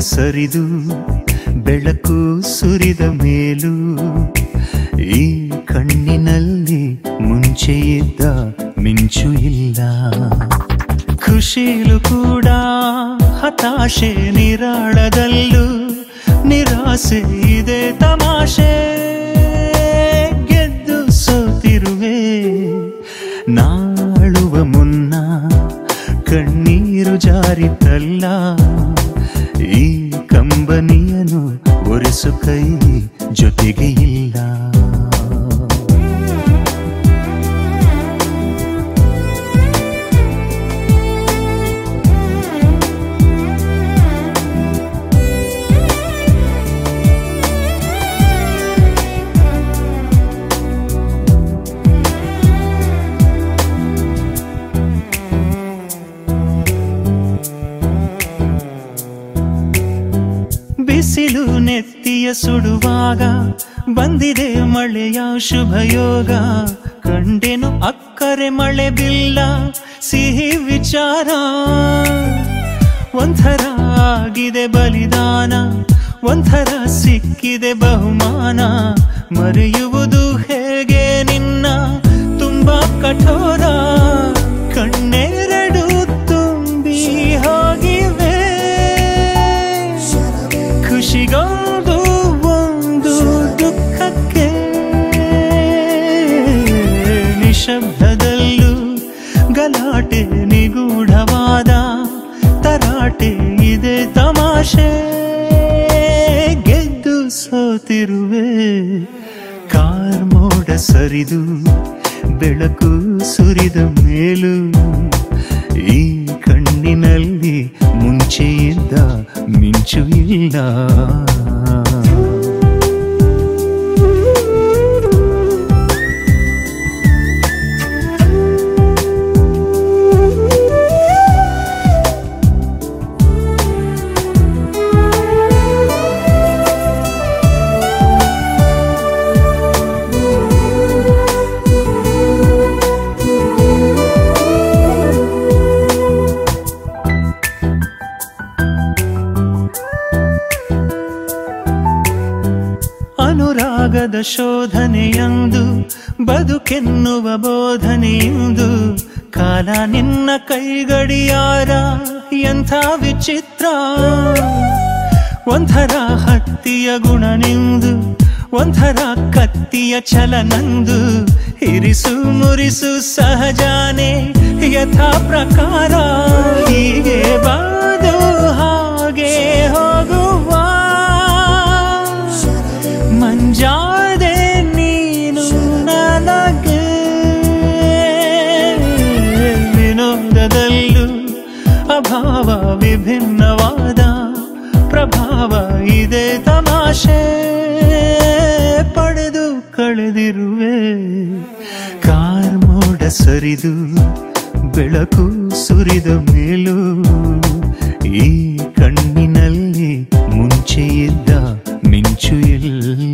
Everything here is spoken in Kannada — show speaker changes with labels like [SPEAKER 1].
[SPEAKER 1] ಸರಿದು ಬೆಳಕು ಸುರಿದ ಮೇಲೂ ಈ ಕಣ್ಣಿನಲ್ಲಿ ಮುಂಚೆ ಇದ್ದ ಮಿಂಚು ಇಲ್ಲ ಖುಷಿಲು ಕೂಡ ಹತಾಶೆ ನಿರಾಳದಲ್ಲೂ ನಿರಾಸೆ ಇದೆ ತಮಾಷೆ ಗೆದ್ದು ಸೋತಿರುವೆ ನಾಳುವ ಮುನ್ನ ಕಣ್ಣೀರು ಜಾರಿತಲ್ಲ ಈ ಕಂಬನಿಯನು ಒರೆಸು ಕೈ ಜೊತೆಗೆ ಇಲ್ಲ ಬಿಸಿಲು ನೆತ್ತಿಯ ಸುಡುವಾಗ ಬಂದಿದೆ ಮಳೆಯ ಶುಭಯೋಗ ಕಂಡೆನು ಅಕ್ಕರೆ ಮಳೆ ಬಿಲ್ಲ ಸಿಹಿ ವಿಚಾರ ಒಂಥರ ಆಗಿದೆ ಬಲಿದಾನ ಒಂಥರ ಸಿಕ್ಕಿದೆ ಬಹುಮಾನ ಮರೆಯುವುದು ಹೇಗೆ ನಿನ್ನ ತುಂಬಾ ಕಠೋರ ಕಣ್ಣೆರಡು ತುಂಬಿ ಹೋಗಿವೆ ಖುಷಿಗೊಂದು ಒಂದು ದುಃಖಕ್ಕೆ ನಿಶಬ್ದದಲ್ಲೂ ಗಲಾಟೆ ನಿಗೂಢವಾದ ತರಾಟೆ ಇದೆ ತಮಾಷೆ ಗೆದ್ದು ಸೋತಿರುವೆ ಕಾರ್ ಮೋಡ ಸರಿದು ಬೆಳಕು ಸುರಿದ ಮೇಲೂ ಈ ಕಣ್ಣಿನಲ್ಲಿ ಮುಂಚೆ ಇದ್ದ ಮಿಂಚು ಇಲ್ಲ ಅನುರಾಗದ ಶೋಧನೆಯಂದು ಬದುಕೆನ್ನುವ ಬೋಧನೆಯಂದು ಕಾಲ ನಿನ್ನ ಕೈಗಡಿಯಾರ ಎಂಥ ವಿಚಿತ್ರ ಒಂಥರ ಹತ್ತಿಯ ಗುಣ ನಿಂದು ಒಂಥರ ಕತ್ತಿಯ ಛಲ ನಂದು ಇರಿಸು ಮುರಿಸು ಸಹಜಾನೆ ಯಥಾ ಪ್ರಕಾರ ಹೀಗೆ ಬಾದು ಹಾಗೆ ಹೋಗುವ ಮಂಜಾದೆ ನೀನು ನನಗೆ ವಿನೋದದಲ್ಲೂ ಅಭಾವ ವಿಭಿನ್ನವಾದ ಪ್ರಭಾವ ಇದೆ ತಮಾಷೆ ಪಡೆದು ಕಳೆದಿರುವೆ ಕಾರ್ ಮೋಡ ಸರಿದು ಬೆಳಕು ಸುರಿದ ಮೇಲೂ ಈ ಕಣ್ಣಿನಲ್ಲಿ ಮುಂಚೆ ಇದ್ದ ಮಿಂಚು ಇಲ್ಲ